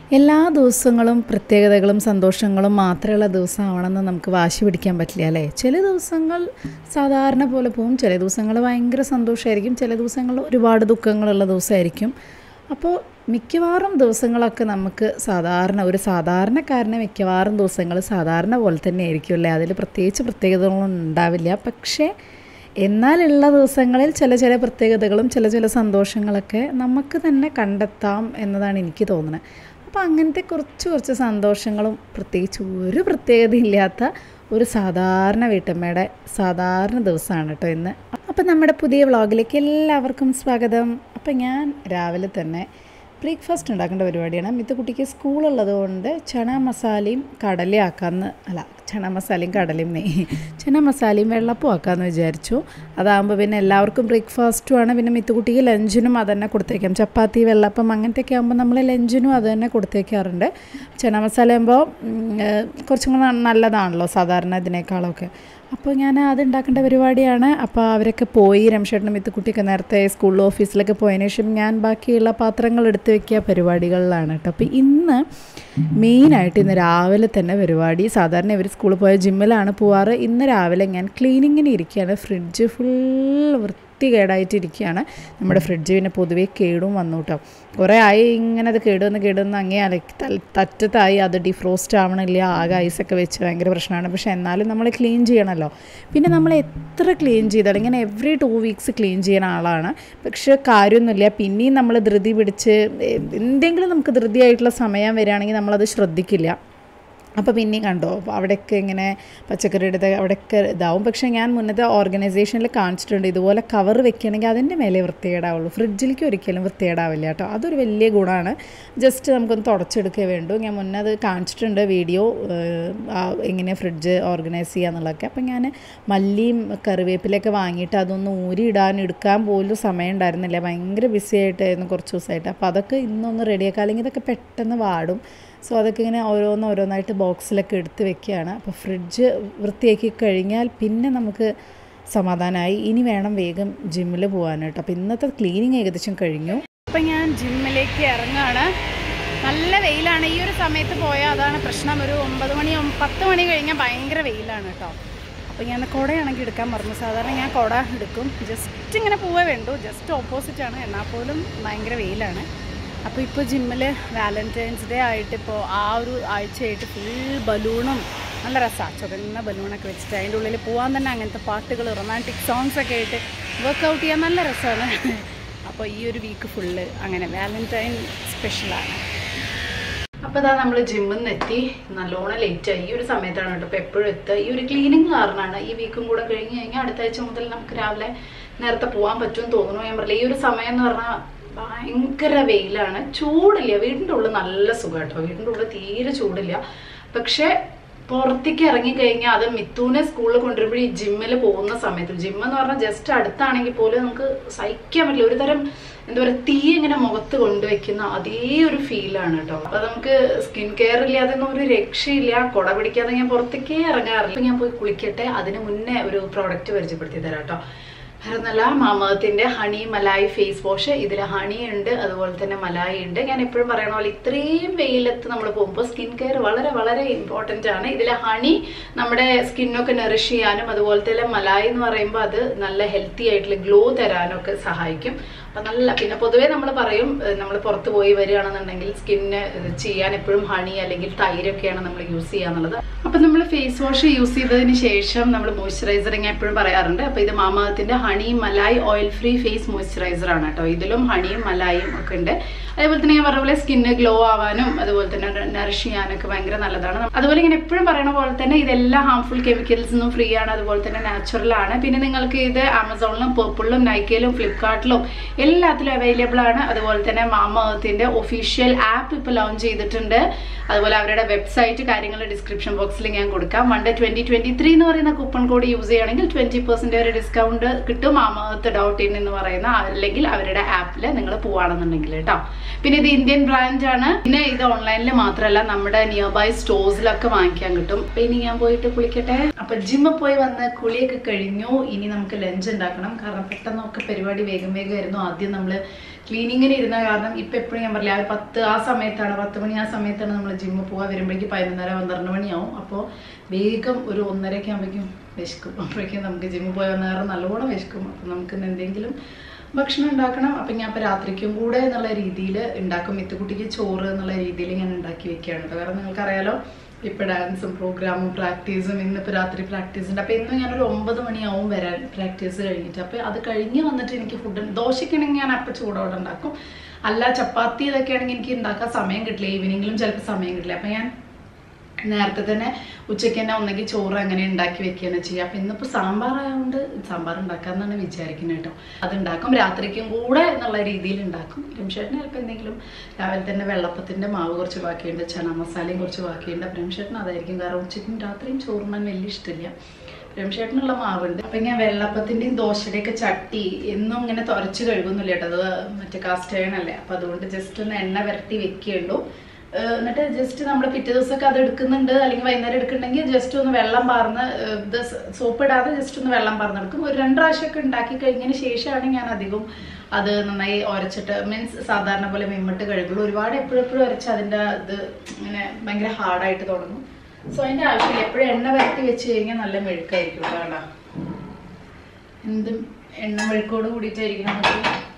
എല്ലാ ദിവസങ്ങളും പ്രത്യേകതകളും സന്തോഷങ്ങളും മാത്രമുള്ള ദിവസമാവണമെന്ന് നമുക്ക് വാശി പിടിക്കാൻ പറ്റില്ല അല്ലേ ചില ദിവസങ്ങൾ സാധാരണ പോലെ പോകും ചില ദിവസങ്ങൾ ഭയങ്കര സന്തോഷമായിരിക്കും ചില ദിവസങ്ങൾ ഒരുപാട് ദുഃഖങ്ങളുള്ള ദിവസമായിരിക്കും അപ്പോൾ മിക്കവാറും ദിവസങ്ങളൊക്കെ നമുക്ക് സാധാരണ ഒരു സാധാരണക്കാരന് മിക്കവാറും ദിവസങ്ങൾ സാധാരണ പോലെ തന്നെ ആയിരിക്കും അല്ലേ അതിൽ പ്രത്യേകിച്ച് പ്രത്യേകതകളൊന്നും ഉണ്ടാവില്ല പക്ഷേ എന്നാലുള്ള ദിവസങ്ങളിൽ ചില ചില പ്രത്യേകതകളും ചില ചില സന്തോഷങ്ങളൊക്കെ നമുക്ക് തന്നെ കണ്ടെത്താം എന്നതാണ് എനിക്ക് തോന്നുന്നത് അപ്പോൾ അങ്ങനത്തെ കുറച്ച് കുറച്ച് സന്തോഷങ്ങളും പ്രത്യേകിച്ച് ഒരു പ്രത്യേകത ഇല്ലാത്ത ഒരു സാധാരണ വീട്ടമ്മയുടെ സാധാരണ ദിവസമാണ് കേട്ടോ ഇന്ന് അപ്പം നമ്മുടെ പുതിയ വ്ളോഗിലേക്ക് എല്ലാവർക്കും സ്വാഗതം അപ്പം ഞാൻ രാവിലെ തന്നെ ബ്രേക്ക്ഫാസ്റ്റ് ഉണ്ടാക്കേണ്ട പരിപാടിയാണ് മിത്തുക്കുട്ടിക്ക് സ്കൂളുള്ളത് കൊണ്ട് ചണ മസാലയും കടലയും ആക്കാമെന്ന് അല്ല ചണ മസാലയും കടലയും നെയ്യ് ചണ മസാലയും വെള്ളപ്പവും ആക്കാമെന്ന് വിചാരിച്ചു അതാകുമ്പോൾ പിന്നെ എല്ലാവർക്കും ബ്രേക്ക്ഫാസ്റ്റും ആണ് പിന്നെ മിത്തുക്കുട്ടിക്ക് ലഞ്ചിനും അത് തന്നെ കൊടുത്തേക്കാം ചപ്പാത്തി വെള്ളപ്പം അങ്ങനത്തെയൊക്കെ ആകുമ്പോൾ നമ്മൾ ലഞ്ചിനും അത് തന്നെ കൊടുത്തേക്കാറുണ്ട് ചണ മസാല ആകുമ്പോൾ കുറച്ചും കൂടെ നല്ലതാണല്ലോ സാധാരണ ഇതിനേക്കാളൊക്കെ അപ്പോൾ ഞാൻ അത് ഉണ്ടാക്കേണ്ട പരിപാടിയാണ് അപ്പോൾ അവരൊക്കെ പോയി രമേശേട്ടനും മിത്തുക്കുട്ടിയൊക്കെ നേരത്തെ സ്കൂളിൽ ഓഫീസിലൊക്കെ പോയതിനു ശേഷം ഞാൻ ബാക്കിയുള്ള പാത്രങ്ങൾ എടുത്ത് വെക്കുക പരിപാടികളിലാണ് കേട്ടോ അപ്പോൾ ഇന്ന് മെയിനായിട്ട് ഇന്ന് രാവിലെ തന്നെ പരിപാടി സാധാരണ ഇവർ സ്കൂളിൽ പോയ ജിമ്മിലാണ് പോവാറ് ഇന്ന് രാവിലെ ഞാൻ ക്ലീനിങ്ങിന് ഇരിക്കുകയാണ് ഫ്രിഡ്ജ് ഫുൾ വൃത്തികേടായിട്ടിരിക്കുകയാണ് നമ്മുടെ ഫ്രിഡ്ജ് പിന്നെ പൊതുവേ കേടും വന്നു കേട്ടോ കുറേ ആയി ഇങ്ങനെ അത് കേടുവന്ന് കേടുവന്ന് അങ്ങേ അലക്കി തറ്റത്തായി അത് ഡിഫ്രോസ്റ്റ് ആവണില്ല ആകെ ഐസൊക്കെ വെച്ച് ഭയങ്കര പ്രശ്നമാണ് പക്ഷേ എന്നാലും നമ്മൾ ക്ലീൻ ചെയ്യണമല്ലോ പിന്നെ നമ്മൾ എത്ര ക്ലീൻ ചെയ്താലും ഇങ്ങനെ എവറി ടു വീക്സ് ക്ലീൻ ചെയ്യുന്ന ആളാണ് പക്ഷേ കാര്യമൊന്നുമില്ല പിന്നെയും നമ്മൾ ധൃതി പിടിച്ച് എന്തെങ്കിലും നമുക്ക് ധൃതിയായിട്ടുള്ള സമയം വരികയാണെങ്കിൽ നമ്മളത് ശ്രദ്ധിക്കില്ല അപ്പോൾ പിന്നെയും കണ്ടോ അവിടെയൊക്കെ ഇങ്ങനെ പച്ചക്കറി എടുത്ത് അവിടെയൊക്കെ ഇതാവും പക്ഷേ ഞാൻ മുന്നത്തെ ഓർഗനൈസേഷനിൽ കാണിച്ചിട്ടുണ്ട് ഇതുപോലെ കവർ വെക്കുകയാണെങ്കിൽ അതിൻ്റെ മേലെ വൃത്തികേടാവുള്ളൂ ഫ്രിഡ്ജിലേക്ക് ഒരിക്കലും വൃത്തികേടാവില്ല കേട്ടോ അതൊരു വലിയ ഗുണമാണ് ജസ്റ്റ് നമുക്കൊന്ന് തുടച്ചെടുക്കേ വേണ്ടൂ ഞാൻ മുന്നേ അത് കാണിച്ചിട്ടുണ്ട് വീഡിയോ എങ്ങനെ ഫ്രിഡ്ജ് ഓർഗനൈസ് ചെയ്യുക എന്നുള്ളതൊക്കെ അപ്പം ഞാൻ മല്ലിയും കറിവേപ്പിലൊക്കെ വാങ്ങിയിട്ട് അതൊന്ന് ഊരിയിടാൻ എടുക്കാൻ പോലും സമയം ഉണ്ടായിരുന്നില്ല ഭയങ്കര ബിസി ആയിട്ടായിരുന്നു കുറച്ച് ദിവസമായിട്ട് അപ്പോൾ അതൊക്കെ ഇന്നൊന്ന് റെഡിയാക്കാം അല്ലെങ്കിൽ ഇതൊക്കെ പെട്ടെന്ന് വാടും സോ അതൊക്കെ ഇങ്ങനെ ഓരോന്ന് ഓരോന്നായിട്ട് ബോക്സിലൊക്കെ എടുത്ത് വെക്കുകയാണ് അപ്പോൾ ഫ്രിഡ്ജ് വൃത്തിയാക്കി കഴിഞ്ഞാൽ പിന്നെ നമുക്ക് സമാധാനമായി ഇനി വേണം വേഗം ജിമ്മിൽ പോകാനായിട്ട് അപ്പോൾ ഇന്നത്തെ ക്ലീനിങ് ഏകദേശം കഴിഞ്ഞു അപ്പം ഞാൻ ജിമ്മിലേക്ക് ഇറങ്ങുകയാണ് നല്ല വെയിലാണ് ഈ ഒരു സമയത്ത് പോയാൽ അതാണ് പ്രശ്നം ഒരു ഒമ്പത് മണി പത്ത് മണി കഴിഞ്ഞാൽ ഭയങ്കര വെയിലാണ് കേട്ടോ അപ്പോൾ ഞാൻ കുടയാണെങ്കിൽ എടുക്കാൻ മറന്നു സാധാരണ ഞാൻ കുട എടുക്കും ജസ്റ്റ് ഇങ്ങനെ പോവേ വേണ്ടു ജസ്റ്റ് ഓപ്പോസിറ്റാണ് എന്നാൽ പോലും ഭയങ്കര വെയിലാണ് അപ്പോൾ ഇപ്പോൾ ജിമ്മിൽ വാലൻറ്റൈൻസ് ഡേ ആയിട്ട് ഇപ്പോൾ ആ ഒരു ആഴ്ചയായിട്ട് ഫുൾ ബലൂണും നല്ല രസമാണ് ചുവന്ന ബലൂണൊക്കെ വെച്ചിട്ട് അതിൻ്റെ ഉള്ളിൽ പോകാൻ തന്നെ അങ്ങനത്തെ പാട്ടുകൾ റൊമാൻറ്റിക് സോങ്സ് ഒക്കെ ആയിട്ട് വർക്കൗട്ട് ചെയ്യാൻ നല്ല രസമാണ് അപ്പോൾ ഈ ഒരു വീക്ക് ഫുള്ള് അങ്ങനെ വാലൻറ്റൈൻ സ്പെഷ്യലാണ് അപ്പോൾ ഇതാ നമ്മൾ ജിമ്മിൽ നിന്ന് എത്തി നല്ലോണം ലേറ്റ് ആയി ഈ ഒരു സമയത്താണ് കേട്ടോ ഇപ്പോൾ എപ്പോഴും എത്തുക ഈ ഒരു ക്ലീനിങ് കാരണമാണ് ഈ വീക്കും കൂടെ കഴിഞ്ഞ് കഴിഞ്ഞാൽ അടുത്ത ആഴ്ച മുതൽ നമുക്ക് രാവിലെ നേരത്തെ പോകാൻ പറ്റുമെന്ന് തോന്നുന്നു ഞാൻ പറഞ്ഞില്ല ഈ ഒരു സമയം എന്ന് പറഞ്ഞാൽ ഭയങ്കര വെയിലാണ് ചൂടില്ല വീടിൻ്റെ ഉള്ളിൽ നല്ല സുഖം കേട്ടോ വീടിൻ്റെ ഉള്ളിൽ തീരെ ചൂടില്ല പക്ഷെ പുറത്തേക്ക് ഇറങ്ങിക്കഴിഞ്ഞാൽ അത് മിത്തൂനെ സ്കൂളിൽ കൊണ്ടുവരുമ്പോൾ ഈ ജിമ്മിൽ പോകുന്ന സമയത്ത് ജിം എന്ന് പറഞ്ഞാൽ ജസ്റ്റ് അടുത്താണെങ്കിൽ പോലും നമുക്ക് സഹിക്കാൻ പറ്റില്ല ഒരു തരം എന്താ പറയുക തീ ഇങ്ങനെ മുഖത്ത് കൊണ്ടുവയ്ക്കുന്ന അതേ ഒരു ഫീലാണ് കേട്ടോ അപ്പൊ നമുക്ക് സ്കിൻ കെയർ ഇല്ലാതെ ഒന്നും ഒരു രക്ഷയില്ല കുട പിടിക്കാതെ ഞാൻ പുറത്തേക്കേ ഇറങ്ങാറില്ല അപ്പൊ ഞാൻ പോയി കുളിക്കട്ടെ അതിന് മുന്നേ ഒരു പ്രോഡക്റ്റ് പരിചയപ്പെടുത്തി തരാം കേട്ടോ വേറൊന്നല്ല മാമത്തിന്റെ ഹണി മലായി ഫേസ് വാഷ് ഇതിൽ ഹണി ഉണ്ട് അതുപോലെ തന്നെ മലായി ഉണ്ട് ഞാൻ എപ്പോഴും പറയണ പോലെ ഇത്രയും വെയിലത്ത് നമ്മൾ പോകുമ്പോൾ സ്കിൻ കെയർ വളരെ വളരെ ഇമ്പോർട്ടൻ്റ് ആണ് ഇതിൽ ഹണി നമ്മുടെ സ്കിന്നൊക്കെ നറിഷ് ചെയ്യാനും അതുപോലെ തന്നെ മലായി എന്ന് പറയുമ്പോൾ അത് നല്ല ഹെൽത്തി ആയിട്ടുള്ള ഗ്ലോ തരാനും ഒക്കെ സഹായിക്കും അപ്പം നല്ല പിന്നെ പൊതുവേ നമ്മൾ പറയും നമ്മൾ പുറത്ത് പോയി വരികയാണെന്നുണ്ടെങ്കിൽ സ്കിന്ന് ചെയ്യാൻ എപ്പോഴും ഹണി അല്ലെങ്കിൽ തൈരൊക്കെയാണ് നമ്മൾ യൂസ് ചെയ്യുക എന്നുള്ളത് അപ്പം നമ്മൾ ഫേസ് വാഷ് യൂസ് ചെയ്തതിന് ശേഷം നമ്മൾ മോയ്സ്ചറൈസർ ഞാൻ എപ്പോഴും പറയാറുണ്ട് അപ്പോൾ ഇത് മാമത്തിന്റെ honey malai oil free face moisturiser ആണ് കേട്ടോ ഇതിലും ഹണിയും മലായും ഒക്കെ ഉണ്ട് അതേപോലെ തന്നെ ഞാൻ പറഞ്ഞ പോലെ സ്കിന്ന് ഗ്ലോ ആവാനും അതുപോലെ തന്നെ നറിഷ് ചെയ്യാനൊക്കെ ഭയങ്കര നല്ലതാണ് അതുപോലെ ഇങ്ങനെ എപ്പോഴും പറയണ പോലെ തന്നെ ഇതെല്ലാം ഹാംഫുൾ കെമിക്കൽസ് ഒന്നും ഫ്രീ ആണ് അതുപോലെ തന്നെ നാച്ചുറൽ ആണ് പിന്നെ നിങ്ങൾക്ക് ഇത് ആമസോണിലും പേർപ്പിളിലും നൈക്കയിലും ഫ്ലിപ്കാർട്ടിലും എല്ലാത്തിലും അവൈലബിൾ ആണ് അതുപോലെ തന്നെ മാമത്തിന്റെ ഒഫീഷ്യൽ ആപ്പ് ഇപ്പോൾ ലോഞ്ച് ചെയ്തിട്ടുണ്ട് അതുപോലെ അവരുടെ വെബ്സൈറ്റ് കാര്യങ്ങൾ ഡിസ്ക്രിപ്ഷൻ ബോക്സിൽ ഞാൻ കൊടുക്കാം one day twenty twenty three എന്ന് പറയുന്ന കൂപ്പൺ കോഡ് യൂസ് ചെയ്യുകയാണെങ്കിൽ ട്വന്റി പെർസെന്റ് വരെ ഡിസ്കൗണ്ട് കിട്ടും മാമത്ത് ഡോട്ട് ഇൻ എന്ന് പറയുന്ന അല്ലെങ്കിൽ അവരുടെ ആപ്പിൽ നിങ്ങൾ പോവാണെന്നുണ്ടെങ്കിൽ കേട്ടോ പിന്നെ ഇത് ഇന്ത്യൻ ബ്രാൻഡ് ആണ് പിന്നെ ഇത് ഓൺലൈനിൽ മാത്രമല്ല നമ്മുടെ നിയർ ബൈ സ്റ്റോഴ്സിലൊക്കെ വാങ്ങിക്കാൻ കിട്ടും അപ്പൊ ഇനി ഞാൻ പോയിട്ട് കുളിക്കട്ടെ അപ്പൊ ജിമ്മിൽ പോയി വന്ന് കുളിയൊക്കെ കഴിഞ്ഞു ഇനി നമുക്ക് ലഞ്ച് ഉണ്ടാക്കണം കാരണം പെട്ടെന്നൊക്കെ പരിപാടി വേഗം വേഗം ആയിരുന്നു ആദ്യം നമ്മൾ ക്ലീനിങ്ങിന് ഇരുന്ന കാരണം ഇപ്പം എപ്പോഴും ഞാൻ പറയില്ല ആ ഒരു പത്ത് ആ സമയത്താണ് പത്ത് മണി ആ സമയത്താണ് നമ്മൾ ജിമ്മിൽ പോകാൻ വരുമ്പോഴേക്ക് പതിനൊന്നര പന്ത്രണ്ട് മണിയാവും അപ്പോൾ വേഗം ഒരു ഒന്നരയൊക്കെ ആകുമ്പോഴേക്കും വിശക്കും അപ്പോഴേക്കും നമുക്ക് ജിമ്മിൽ പോയി വന്ന കാരണം നല്ലോണം വിശക്കും അപ്പോൾ നമുക്ക് ഇന്ന് എന്തെങ്കിലും ഭക്ഷണം ഉണ്ടാക്കണം അപ്പം ഞാൻ ഇപ്പോൾ രാത്രിക്കും കൂടെ എന്നുള്ള രീതിയിൽ ഉണ്ടാക്കും മിത്തുകുട്ടിക്ക് ചോറ് എന്നുള്ള രീതിയിൽ ഞാൻ ഉണ്ടാക്കി വെക്കുകയാണ് കേട്ടോ കാരണം നിങ്ങൾക്കറിയാലോ ഇപ്പോൾ ഡാൻസും പ്രോഗ്രാമും പ്രാക്ടീസും ഇന്നിപ്പോൾ രാത്രി പ്രാക്ടീസ് ഉണ്ട് അപ്പോൾ ഇന്ന് ഞാനൊരു ഒമ്പത് മണിയാവും വരാൻ പ്രാക്ടീസ് കഴിഞ്ഞിട്ട് അപ്പോൾ അത് കഴിഞ്ഞ് വന്നിട്ട് എനിക്ക് ഫുഡ് ദോശയ്ക്കാണെങ്കിൽ ഞാൻ അപ്പം ചൂടോടെ ഉണ്ടാക്കും അല്ല ചപ്പാത്തി ഇതൊക്കെ ആണെങ്കിൽ എനിക്ക് ഉണ്ടാക്കാൻ സമയം കിട്ടില്ല ഈവനിങ്ങിലും ചിലപ്പോൾ സമയം കിട്ടില്ല അപ്പോൾ ഞാൻ നേരത്തെ തന്നെ ഉച്ചയ്ക്ക് തന്നെ ഒന്നെങ്കിൽ ചോറ് അങ്ങനെ ഉണ്ടാക്കി വെക്കുകയാണ് ചെയ്യുക അപ്പം ഇന്നിപ്പോൾ സാമ്പാറായതുകൊണ്ട് സാമ്പാർ ഉണ്ടാക്കാമെന്നാണ് വിചാരിക്കുന്നത് കേട്ടോ അതുണ്ടാക്കും രാത്രിക്കും കൂടെ എന്നുള്ള രീതിയിൽ ഉണ്ടാക്കും രംഷേട്ടന് ചിലപ്പോൾ എന്തെങ്കിലും രാവിലെ തന്നെ വെള്ളപ്പത്തിൻ്റെ മാവ് കുറച്ച് ബാക്കിയുണ്ട് ചന മസാലയും കുറച്ച് ബാക്കിയുണ്ട് അപ്പം രംഷേട്ടന് അതായിരിക്കും കാരണം ഉച്ചയ്ക്കും രാത്രിയും ചോറുണ്ണാൻ വലിയ ഇഷ്ടമില്ല രംഷേട്ടനുള്ള മാവുണ്ട് അപ്പം ഞാൻ വെള്ളപ്പത്തിൻ്റെയും ദോശയുടെയൊക്കെ ചട്ടി എന്നും ഇങ്ങനെ തുറച്ച് കഴുകുന്നില്ല കേട്ടോ അത് മറ്റേ കാസ്റ്റ് അയൺ അല്ലേ അപ്പം അതുകൊണ്ട് ജസ്റ്റ് ഒന്ന് എണ്ണ വരട്ടി വെക്കുകയുള്ളൂ ഏഹ് എന്നിട്ട് ജസ്റ്റ് നമ്മൾ പിറ്റേ ദിവസമൊക്കെ അത് എടുക്കുന്നുണ്ട് അല്ലെങ്കിൽ വൈകുന്നേരം എടുക്കുന്നുണ്ടെങ്കിൽ ജസ്റ്റ് ഒന്ന് വെള്ളം പാർന്ന് ഏഹ് ഇത് സോപ്പ് ഇടാതെ ജസ്റ്റ് ഒന്ന് വെള്ളം പാർന്നെടുക്കും ഒരു രണ്ട് പ്രാവശ്യമൊക്കെ ഉണ്ടാക്കി കഴിഞ്ഞതിന് ശേഷമാണ് ഞാൻ അധികം അത് നന്നായി ഉരച്ചിട്ട് മീൻസ് സാധാരണ പോലെ മെമ്മിട്ട് കഴുകുള്ളൂ ഒരുപാട് എപ്പോഴും എപ്പോഴും ഉരച്ച് അതിൻ്റെ ഇത് ഇങ്ങനെ ഭയങ്കര ഹാർഡായിട്ട് തുടങ്ങും സോ അതിൻ്റെ ആവശ്യമില്ല എപ്പോഴും എണ്ണ വരട്ടി വെച്ച് കഴിഞ്ഞാൽ നല്ല മെഴുക്കായിരിക്കും കേട്ടോ കണ്ടോ എന്തും എണ്ണ മെഴുക്കോട് കൂടിയിട്ടായിരിക്കും നമുക്ക്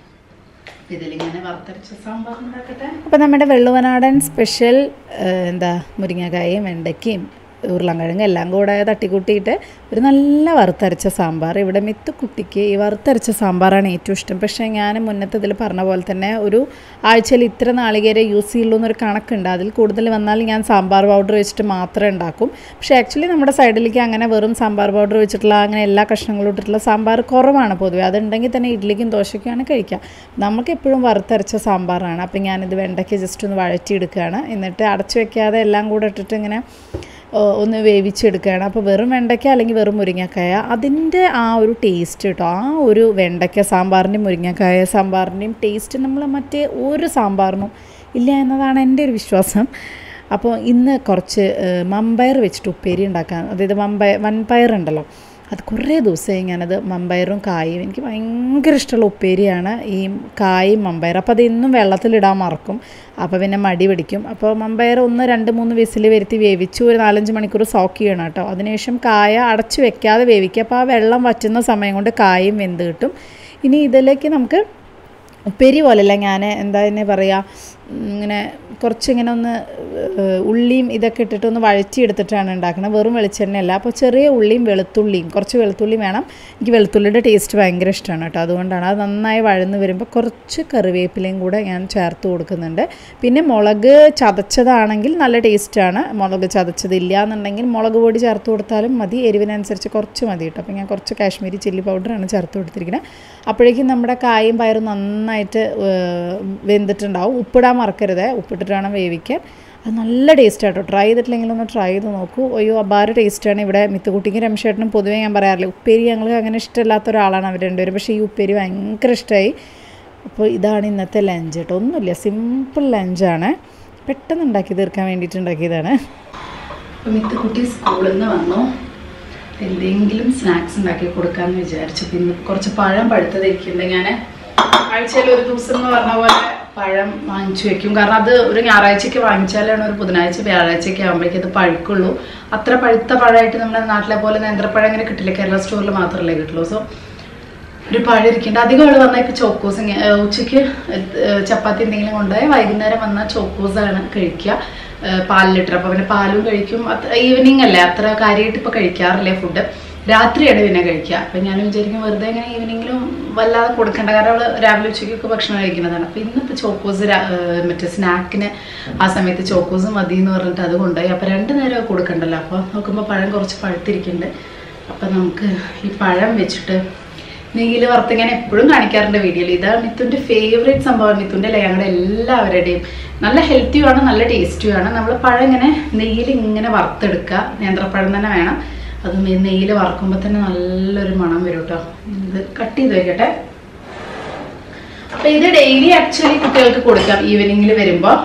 ഇതിലിങ്ങനെ വറുത്തരച്ച സാമ്പാർ ഉണ്ടാക്കട്ടെ അപ്പോൾ നമ്മുടെ വെള്ളുവനാടൻ സ്പെഷ്യൽ എന്താ മുരിങ്ങക്കായും വെണ്ടയ്ക്കയും ഉരുളൻകിഴങ്ങ് എല്ലാം കൂടെ തട്ടിക്കൂട്ടിയിട്ട് ഒരു നല്ല വറുത്തരച്ച സാമ്പാർ ഇവിടെ മിത്തു കുട്ടിക്ക് ഈ വറുത്തരച്ച സാമ്പാറാണ് ഏറ്റവും ഇഷ്ടം പക്ഷേ ഞാൻ മുന്നത്തെ ഇതിൽ പറഞ്ഞ പോലെ തന്നെ ഒരു ആഴ്ചയിൽ ഇത്ര നാളികേരെ യൂസ് ചെയ്യുള്ളൂ എന്നൊരു കണക്കുണ്ട് അതിൽ കൂടുതൽ വന്നാൽ ഞാൻ സാമ്പാർ പൗഡർ വെച്ചിട്ട് മാത്രമേ ഉണ്ടാക്കും പക്ഷേ ആക്ച്വലി നമ്മുടെ സൈഡിലേക്ക് അങ്ങനെ വെറും സാമ്പാർ പൗഡർ വെച്ചിട്ടുള്ള അങ്ങനെ എല്ലാ കഷ്ണങ്ങളും ഇട്ടിട്ടുള്ള സാമ്പാർ കുറവാണ് പൊതുവെ അതുണ്ടെങ്കിൽ തന്നെ ഇഡ്ഡലിക്കും ദോശയ്ക്കുമാണ് കഴിക്കുക നമുക്ക് എപ്പോഴും വറുത്തരച്ച സാമ്പാറാണ് അപ്പം ഞാനിത് വെണ്ടയ്ക്ക് ജസ്റ്റ് ഒന്ന് വഴറ്റിയെടുക്കുകയാണ് എന്നിട്ട് അടച്ചു വെക്കാതെ എല്ലാം കൂടെ ഇട്ടിട്ട് ഇങ്ങനെ ഓ, ഒന്ന് വേവിച്ചെടുക്കുകയാണ് അപ്പോൾ വെറും വെണ്ടയ്ക്ക അല്ലെങ്കിൽ വെറും മുരിങ്ങക്കായ അതിൻ്റെ ആ ഒരു ടേസ്റ്റ് കേട്ടോ ആ ഒരു വെണ്ടയ്ക്ക സാമ്പാറിൻ്റെയും മുരിങ്ങക്കായ സാമ്പാറിൻ്റെയും ടേസ്റ്റ് നമ്മൾ മറ്റേ ഒരു സാമ്പാറിനും ഇല്ല എന്നതാണ് എൻ്റെ ഒരു വിശ്വാസം അപ്പോൾ ഇന്ന് കുറച്ച് ഏഹ്, മമ്പയർ വെച്ചിട്ട് ഉപ്പേരി ഉണ്ടാക്കാൻ അതായത് മമ്പയർ വൻപയർ ഉണ്ടല്ലോ അത് കുറേ ദിവസമായി ഞാനത് മമ്പയറും കായും എനിക്ക് ഭയങ്കര ഇഷ്ടമുള്ള ഉപ്പേരിയാണ് ഈ കായും മമ്പയർ അപ്പോൾ അത് എന്നും വെള്ളത്തിലിടാൻ മറക്കും അപ്പോൾ പിന്നെ മടി പിടിക്കും അപ്പോൾ മമ്പയർ ഒന്ന് രണ്ട് മൂന്ന് വിസിൽ വരുത്തി വേവിച്ചു ഒരു നാലഞ്ച് മണിക്കൂർ സോക്ക് ചെയ്യണം കേട്ടോ അതിനുശേഷം കായ അടച്ചു വെക്കാതെ വേവിക്കുക അപ്പോൾ ആ വെള്ളം വറ്റുന്ന സമയം കൊണ്ട് കായും വെന്ത് കിട്ടും ഇനി ഇതിലേക്ക് നമുക്ക് ഉപ്പേരി പോലെയല്ല ഞാൻ എന്താ തന്നെ പറയുക ഉം, ഇങ്ങനെ കുറച്ചിങ്ങനെ ഒന്ന് ഏഹ്, ഉള്ളിയും ഇതൊക്കെ ഇട്ടിട്ട് ഒന്ന് വഴറ്റിയെടുത്തിട്ടാണ് ഉണ്ടാക്കുന്നത് വെറും വെളിച്ചെണ്ണയല്ല അപ്പോൾ ചെറിയ ഉള്ളിയും വെളുത്തുള്ളിയും കുറച്ച് വെളുത്തുള്ളി വേണം എനിക്ക് വെളുത്തുള്ളിയുടെ ടേസ്റ്റ് ഭയങ്കര ഇഷ്ടമാണ് കേട്ടോ അതുകൊണ്ടാണ് അത് നന്നായി വഴന്ന് വരുമ്പോൾ കുറച്ച് കറിവേപ്പിലയും കൂടെ ഞാൻ ചേർത്ത് കൊടുക്കുന്നുണ്ട് പിന്നെ മുളക് ചതച്ചതാണെങ്കിൽ നല്ല ടേസ്റ്റാണ് മുളക് ചതച്ചതില്ല എന്നുണ്ടെങ്കിൽ മുളക് പൊടി ചേർത്ത് കൊടുത്താലും മതി എരിവിനനുസരിച്ച് കുറച്ച് മതി കേട്ടോ അപ്പോൾ ഞാൻ കുറച്ച് കാശ്മീരി ചില്ലി പൗഡറാണ് ചേർത്ത് കൊടുത്തിരിക്കുന്നത് അപ്പോഴേക്കും നമ്മുടെ കായും പയറും നന്നായിട്ട് ഏഹ്, വെന്തിട്ടുണ്ടാവും ഉപ്പിടാൻ മറക്കരുത് ഉപ്പിട്ടിട്ട് വേണം വേവിക്കാൻ അത് നല്ല ടേസ്റ്റ് ആട്ടോ ട്രൈ ചെയ്തിട്ടില്ലെങ്കിൽ ഒന്ന് ട്രൈ ചെയ്ത് നോക്കൂ അയ്യോ അപാര ടേസ്റ്റാണ് ഇവിടെ മിത്തുകുട്ടിക്കും രമേശേട്ടനും പൊതുവേ ഞാൻ പറയാറില്ല ഉപ്പേരി ഞങ്ങൾക്ക് അങ്ങനെ ഇഷ്ടമില്ലാത്ത ഒരാളാണ് അവർ രണ്ടുപേരും പക്ഷേ ഈ ഉപ്പേരി ഭയങ്കര ഇഷ്ടമായി അപ്പോൾ ഇതാണ് ഇന്നത്തെ ലഞ്ച് കേട്ടോ ഒന്നുമില്ല സിമ്പിൾ ലഞ്ചാണ് പെട്ടെന്ന് ഉണ്ടാക്കി തീർക്കാൻ വേണ്ടിയിട്ട് ഉണ്ടാക്കിയതാണ് അപ്പം മിത്ത് കുട്ടി സ്കൂളിൽ നിന്ന് വന്നു എന്തെങ്കിലും സ്നാക്സ് ഉണ്ടാക്കി കൊടുക്കാമെന്ന് വിചാരിച്ചു പിന്നെ കുറച്ച് പഴം പഴുത്തതിരിക്കുന്നുണ്ട് ഞാൻ ആഴ്ചയിൽ ഒരു ദിവസം എന്ന് പറഞ്ഞ പോലെ പഴം വാങ്ങിച്ചു വെക്കും കാരണം അത് ഒരു ഞായറാഴ്ചയ്ക്ക് വാങ്ങിച്ചാലാണ് ഒരു ബുധനാഴ്ച വ്യാഴാഴ്ചയ്ക്ക് ആകുമ്പോഴേക്കും അത് പഴുക്കുള്ളൂ അത്ര പഴുത്ത പഴമായിട്ട് നമ്മുടെ നാട്ടിലെ പോലെ നേന്ത്രപ്പഴം അങ്ങനെ കിട്ടില്ല കേരള സ്റ്റോറിൽ മാത്രമല്ലേ കിട്ടുള്ളൂ സോ ഒരു പഴം ഇരിക്കുന്നുണ്ട് അധികം ആൾ വന്നാൽ ഇപ്പോൾ ചോക്കോസ് ഇങ്ങ- ഏഹ് ഉച്ചയ്ക്ക് ഏഹ് ചപ്പാത്തി എന്തെങ്കിലും കൊണ്ടുപോയി വൈകുന്നേരം വന്നാൽ ചോക്കോസാണ് കഴിക്കുക ഏഹ് പാൽ ലിറ്റർ അപ്പോൾ പിന്നെ പാലും കഴിക്കും ഈവനിങ് അല്ലേ അത്ര കാര്യമായിട്ട് ഇപ്പോൾ കഴിക്കാറില്ല ഫുഡ് രാത്രിയാണ് പിന്നെ കഴിക്കുക അപ്പം ഞാൻ വിചാരിക്കും വെറുതെ ഇങ്ങനെ ഈവനിങ്ങിലും വല്ലാതെ കൊടുക്കണ്ട കാരണം അവൾ രാവിലെ ഉച്ചയ്ക്കൊക്കെ ഭക്ഷണം കഴിക്കുന്നതാണ് അപ്പോൾ ഇന്നിപ്പോൾ ചോക്കോസ് രാ- ഏഹ് മറ്റേ സ്നാക്കിന് ആ സമയത്ത് ചോക്കോസ് മതി എന്ന് പറഞ്ഞിട്ട് അത് കൊണ്ടുപോയി അപ്പോൾ രണ്ട് നേരം കൊടുക്കണ്ടല്ലോ അപ്പോൾ നോക്കുമ്പോൾ പഴം കുറച്ച് പഴുത്തിരിക്കുന്നുണ്ട് അപ്പം നമുക്ക് ഈ പഴം വെച്ചിട്ട് നെയ്യിൽ വറുത്ത് ഞാൻ എപ്പോഴും കാണിക്കാറുണ്ട് വീഡിയോയിൽ ഇതാണ് മിത്തുൻ്റെ ഫേവറേറ്റ് സംഭവം മിത്തുൻ്റെ അല്ല ഞങ്ങളുടെ എല്ലാവരുടെയും നല്ല ഹെൽത്തിയുമാണ് നല്ല ടേസ്റ്റിയുമാണ് നമ്മൾ പഴം ഇങ്ങനെ നെയ്യിൽ ഇങ്ങനെ വറുത്തെടുക്കുക നേന്ത്രപ്പഴം തന്നെ വേണം അത് നെയ്യിൽ വറുക്കുമ്പോൾ തന്നെ നല്ലൊരു മണം വരും കേട്ടോ ഇത് കട്ട് ചെയ്ത് വെക്കട്ടെ അപ്പൊ ഇത് ഡെയിലി ആക്ച്വലി കുട്ടികൾക്ക് കൊടുക്കാം ഈവനിങ്ങിൽ വരുമ്പോൾ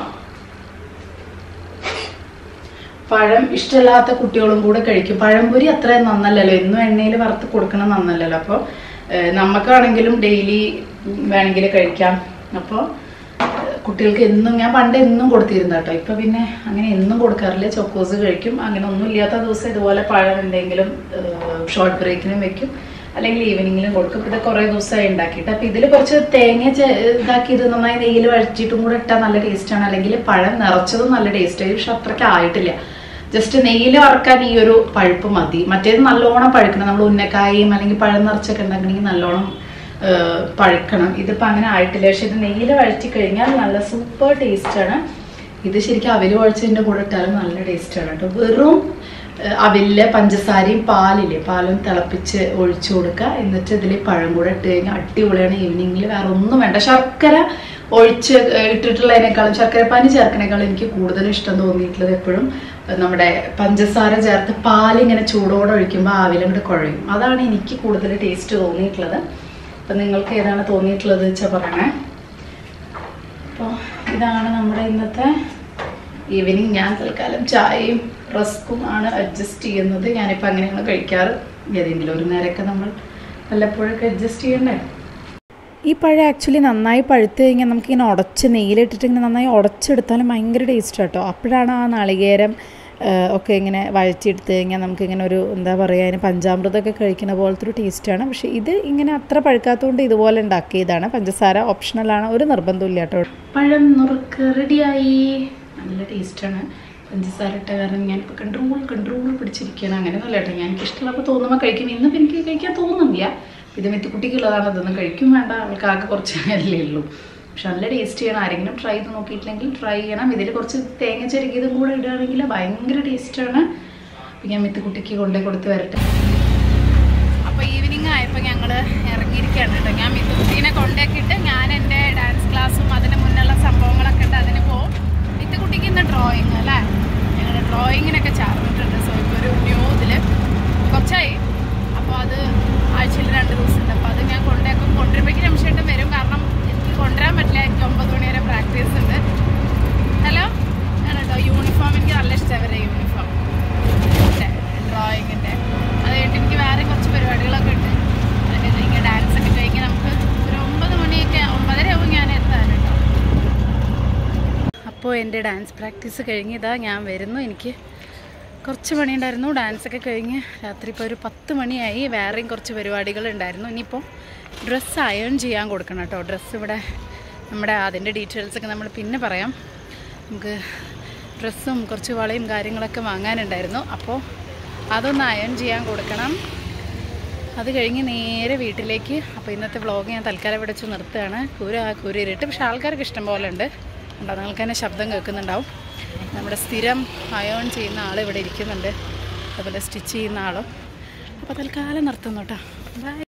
പഴം ഇഷ്ടമില്ലാത്ത കുട്ടികളും കൂടെ കഴിക്കും പഴംപൊരി അത്ര നന്നല്ലല്ലോ എന്നും എണ്ണയിൽ വറുത്ത് കൊടുക്കണം നന്നല്ലല്ലോ അപ്പോൾ ഏഹ് നമുക്കാണെങ്കിലും ഡെയിലി വേണമെങ്കിൽ കഴിക്കാം അപ്പോൾ കുട്ടികൾക്ക് എന്നും ഞാൻ പണ്ട് എന്നും കൊടുത്തിരുന്നു കേട്ടോ ഇപ്പൊ പിന്നെ അങ്ങനെ എന്നും കൊടുക്കാറില്ല ചോക്കോസ് കഴിക്കും അങ്ങനെ ഒന്നും ഇല്ലാത്ത ദിവസം ഇതുപോലെ പഴം എന്തെങ്കിലും ഷോർട്ട് ബ്രേക്കിനും വെക്കും അല്ലെങ്കിൽ ഈവനിങ്ങിലും കൊടുക്കും ഇപ്പൊ ഇത് കുറേ ദിവസമായി ഉണ്ടാക്കിയിട്ട് അപ്പൊ ഇതിൽ കുറച്ച് തേങ്ങ ചെ- ഇതാക്കിയത് നന്നായി നെയ്യിൽ വഴറ്റിയിട്ടും കൂടെ ഇട്ടാൽ നല്ല ടേസ്റ്റാണ് അല്ലെങ്കിൽ പഴം നിറച്ചതും നല്ല ടേസ്റ്റ് ആയി പക്ഷെ അത്രയ്ക്ക് ആയിട്ടില്ല ജസ്റ്റ് നെയ്യിൽ വറക്കാൻ ഈ ഒരു പഴുപ്പ് മതി മറ്റേത് നല്ലോണം പഴുക്കണം നമ്മൾ ഉന്നക്കായും അല്ലെങ്കിൽ പഴം നിറച്ചൊക്കെ ഉണ്ടാക്കണമെങ്കിൽ നല്ലോണം ഏഹ് പഴുക്കണം ഇതിപ്പോൾ അങ്ങനെ ആയിട്ടില്ല പക്ഷെ ഇത് നെയ്യിൽ വഴറ്റി കഴിഞ്ഞാൽ നല്ല സൂപ്പർ ടേസ്റ്റാണ് ഇത് ശരിക്കും അവിൽ കുഴച്ചതിൻ്റെ കൂടെ ഇട്ടാലും നല്ല ടേസ്റ്റാണ് കേട്ടോ വെറും ഏഹ് അവിലിലെ പഞ്ചസാരയും പാലില്ലേ പാലും തിളപ്പിച്ച് ഒഴിച്ചു കൊടുക്കുക എന്നിട്ട് ഇതിൽ പഴം കൂടെ ഇട്ട് കഴിഞ്ഞാൽ അടിപൊളിയാണ് ഈവനിങ്ങിൽ വേറെ ഒന്നും വേണ്ട ശർക്കര ഒഴിച്ച് ഏഹ് ഇട്ടിട്ടുള്ളതിനേക്കാളും ശർക്കര പാനി ചേർക്കണേക്കാളും എനിക്ക് കൂടുതൽ ഇഷ്ടം തോന്നിയിട്ടുള്ളത് എപ്പോഴും ഏഹ് നമ്മുടെ പഞ്ചസാര ചേർത്ത് പാലിങ്ങനെ ചൂടോടെ ഒഴിക്കുമ്പോൾ ആവിലങ്ങോട്ട് കുഴയും അതാണ് എനിക്ക് കൂടുതൽ ടേസ്റ്റ് തോന്നിയിട്ടുള്ളത് അപ്പം നിങ്ങൾക്ക് ഏതാണ് തോന്നിയിട്ടുള്ളത് വെച്ചാൽ പറയണേ അപ്പോൾ ഇതാണ് നമ്മുടെ ഇന്നത്തെ ഈവനിങ് ഞാൻ തൽക്കാലം ചായയും റസ്ക്കും ആണ് അഡ്ജസ്റ്റ് ചെയ്യുന്നത് ഞാനിപ്പോൾ അങ്ങനെയാണ് കഴിക്കാറ് ഏതെങ്കിലും ഒരു നേരമൊക്കെ നമ്മൾ വല്ലപ്പോഴൊക്കെ അഡ്ജസ്റ്റ് ചെയ്യണ്ടേ ഈ പഴം ആക്ച്വലി നന്നായി പഴുത്ത് കഴിഞ്ഞാൽ നമുക്കിങ്ങനെ ഉടച്ച് നെയ്യിലിട്ടിട്ട് ഇങ്ങനെ നന്നായി ഉടച്ചെടുത്താലും ഭയങ്കര ടേസ്റ്റ് കേട്ടോ അപ്പോഴാണ് ആ നാളികേരം ആ, ഒക്കെ ഇങ്ങനെ വഴറ്റിയെടുത്ത് കഴിഞ്ഞാൽ നമുക്കിങ്ങനെ ഒരു എന്താ പറയുക അതിന് പഞ്ചാമൃതമൊക്കെ കഴിക്കുന്ന പോലത്തെ ഒരു ടേസ്റ്റാണ് പക്ഷേ ഇത് ഇങ്ങനെ അത്ര പഴുക്കാത്തതുകൊണ്ട് ഇതുപോലെ ഉണ്ടാക്കിയതാണ് പഞ്ചസാര ഓപ്ഷണലാണ് ഒരു നിർബന്ധമില്ല കേട്ടോ പഴം നുറുക്ക് റെഡിയായി നല്ല ടേസ്റ്റാണ് പഞ്ചസാര ഇട്ട കാരണം ഞാനിപ്പോൾ കൺട്രോൾ കൺട്രോൾ പിടിച്ചിരിക്കുകയാണ് അങ്ങനെയൊന്നുമല്ല കേട്ടോ ഞാൻ എനിക്ക് ഇഷ്ടമുള്ളപ്പോൾ തോന്നുമ്പോൾ കഴിക്കും ഇന്നിപ്പോൾ എനിക്ക് കഴിക്കാൻ തോന്നുന്നില്ല ഇത് മെത്തിക്കുട്ടിക്കുള്ളതാണ് അതൊന്നും കഴിക്കും വേണ്ട അവൾക്ക് ആകെ കുറച്ച് അല്ലേ ഉള്ളൂ പക്ഷെ നല്ല ടേസ്റ്റ് ചെയ്യണം ആരെങ്കിലും ട്രൈ ചെയ്ത് നോക്കിയിട്ടില്ലെങ്കിൽ ട്രൈ ചെയ്യണം ഇതിൽ കുറച്ച് തേങ്ങ ചെരുകിയതും കൂടെ ഇടുകയാണെങ്കിൽ ഭയങ്കര ടേസ്റ്റാണ് അപ്പം ഞാൻ മെത്തിക്കുട്ടിക്ക് കൊണ്ടേ കൊടുത്ത് വരട്ടെ അപ്പോൾ ഈവനിങ് ആയപ്പോൾ ഞങ്ങൾ ഇറങ്ങിയിരിക്കുകയാണ് കേട്ടോ ഞാൻ മിത്തുകുട്ടീനെ കൊണ്ടാക്കിയിട്ട് ഞാൻ എൻ്റെ ഡാൻസ് ക്ലാസ്സും അതിന് മുന്നുള്ള സംഭവങ്ങളൊക്കെ ഉണ്ട് അതിന് പോകും മിത്തുകുട്ടിക്ക് ഇന്ന് ഡ്രോയിങ് അല്ലേ ഞങ്ങൾ ഡ്രോയിങ്ങിനൊക്കെ ചേർന്നിട്ടുണ്ട് സോ ഇപ്പോൾ ഒരു ന്യൂ ഇതിൽ കുറച്ചായി അപ്പോൾ അത് ആഴ്ചയിൽ രണ്ട് ദിവസം ഉണ്ട് അപ്പോൾ അത് ഞാൻ കൊണ്ടേക്കും കൊണ്ടുവരുമ്പോഴേക്കും നിമിഷമായിട്ടും വരും കാരണം എനിക്ക് കൊണ്ടുവരാൻ പറ്റില്ല എനിക്ക് ഒമ്പത് മണി വരെ പ്രാക്ടീസ് ഉണ്ട് ഹലോ ആണ് കേട്ടോ യൂണിഫോം എനിക്ക് നല്ല ഇഷ്ടമാണ് ഇവരുടെ യൂണിഫോം ഡ്രോയിങ്ങിൻ്റെ അത് കഴിഞ്ഞിട്ട് എനിക്ക് വേറെ കുറച്ച് പരിപാടികളൊക്കെ ഉണ്ട് അതൊക്കെ കഴിഞ്ഞ് ഡാൻസ് ഒക്കെ കഴിഞ്ഞ് നമുക്ക് ഒരു ഒമ്പത് മണിയൊക്കെ ഒമ്പതര ആവും ഞാൻ എത്താൻ കേട്ടോ അപ്പോൾ എൻ്റെ ഡാൻസ് പ്രാക്ടീസ് കഴിഞ്ഞ് ഇതാ ഞാൻ വരുന്നു എനിക്ക് കുറച്ച് പണിയുണ്ടായിരുന്നു ഡാൻസൊക്കെ കഴിഞ്ഞ് രാത്രി ഇപ്പോൾ ഒരു പത്ത് മണിയായി വേറെയും കുറച്ച് പരിപാടികൾ ഉണ്ടായിരുന്നു ഇനിയിപ്പോൾ ഡ്രസ്സ് അയൺ ചെയ്യാൻ കൊടുക്കണം കേട്ടോ ഡ്രസ്സ് ഇവിടെ നമ്മുടെ അതിൻ്റെ ഡീറ്റെയിൽസൊക്കെ നമ്മൾ പിന്നെ പറയാം നമുക്ക് ഡ്രസ്സും കുറച്ച് വളയും കാര്യങ്ങളൊക്കെ വാങ്ങാനുണ്ടായിരുന്നു അപ്പോൾ അതൊന്ന് അയൺ ചെയ്യാൻ കൊടുക്കണം അത് കഴിഞ്ഞ് നേരെ വീട്ടിലേക്ക് അപ്പോൾ ഇന്നത്തെ വ്ളോഗ് ഞാൻ തൽക്കാലം ഇവിടെ വെച്ച് നിർത്തുകയാണ് കൂര ആ കൂര ഇരുട്ട് പക്ഷേ ആൾക്കാർക്ക് ഇഷ്ടം പോലെ ഉണ്ട് ഉണ്ടോ നിങ്ങൾക്ക് തന്നെ ശബ്ദം കേൾക്കുന്നുണ്ടാവും നമ്മുടെ സ്ഥിരം അയോൺ ചെയ്യുന്ന ആൾ ഇവിടെ ഇരിക്കുന്നുണ്ട് അതുപോലെ സ്റ്റിച്ച് ചെയ്യുന്ന ആളും അപ്പോൾ തൽക്കാലം നിർത്തുന്നു കേട്ടോ ബൈ